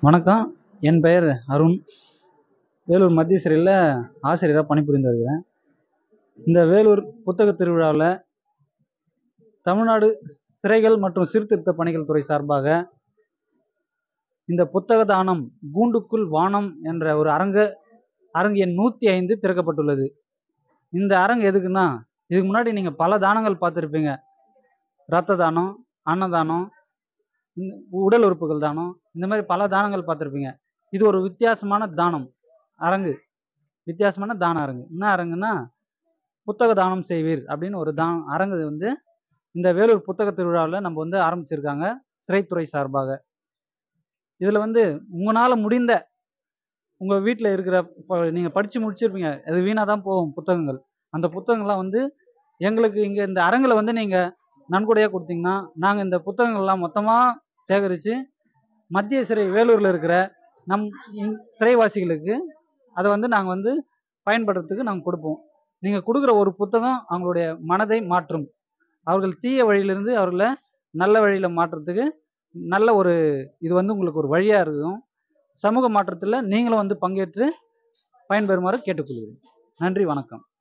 வணக்கம் என் பெயர் அருண் வேலூர் மத்திய சிறையில் ஆசிரியராக பணிபுரிந்து வருகிறேன் இந்த வேலூர் புத்தக திருவிழாவில் தமிழ்நாடு சிறைகள் மற்றும் சீர்திருத்த பணிகள் துறை சார்பாக இந்த புத்தக தானம் கூண்டுக்குள் வானம் என்ற ஒரு அரங்க அரங்கு எண் நூற்றி ஐந்து திறக்கப்பட்டுள்ளது இந்த அரங்கு எதுக்குன்னா இதுக்கு முன்னாடி நீங்கள் பல தானங்கள் பார்த்துருப்பீங்க ரத்த தானம் அன்னதானம் இந்த உடல் உறுப்புகள் தானம் இந்த மாதிரி பல தானங்கள் பார்த்துருப்பீங்க இது ஒரு வித்தியாசமான தானம் அரங்கு வித்தியாசமான தான அரங்கு என்ன அரங்குன்னா புத்தக தானம் செய்வீர் அப்படின்னு ஒரு தான் அரங்கு வந்து இந்த வேலூர் புத்தக திருவிழாவில் நம்ம வந்து ஆரம்பிச்சிருக்காங்க சிறைத்துறை சார்பாக இதில் வந்து உங்களால் முடிந்த உங்கள் வீட்டில் இருக்கிற இப்போ நீங்கள் படித்து முடிச்சிருப்பீங்க அது வீணாக தான் போகும் புத்தகங்கள் அந்த புத்தகங்கள்லாம் வந்து எங்களுக்கு இங்கே இந்த அரங்கில் வந்து நீங்கள் நன்கொடையாக கொடுத்தீங்கன்னா நாங்கள் இந்த புத்தகங்கள்லாம் மொத்தமாக சேகரித்து மத்திய சிறை வேலூரில் இருக்கிற நம் இந் சிறைவாசிகளுக்கு அதை வந்து நாங்கள் வந்து பயன்படுறதுக்கு நாங்கள் கொடுப்போம் நீங்கள் கொடுக்குற ஒரு புத்தகம் அவங்களுடைய மனதை மாற்றும் அவர்கள் தீய வழியிலிருந்து அவர்களை நல்ல வழியில் மாற்றுறதுக்கு நல்ல ஒரு இது வந்து உங்களுக்கு ஒரு வழியாக இருக்கும் சமூக மாற்றத்தில் நீங்களும் வந்து பங்கேற்று பயன்பெறுமாறு கேட்டுக்கொள்கிறேன் நன்றி வணக்கம்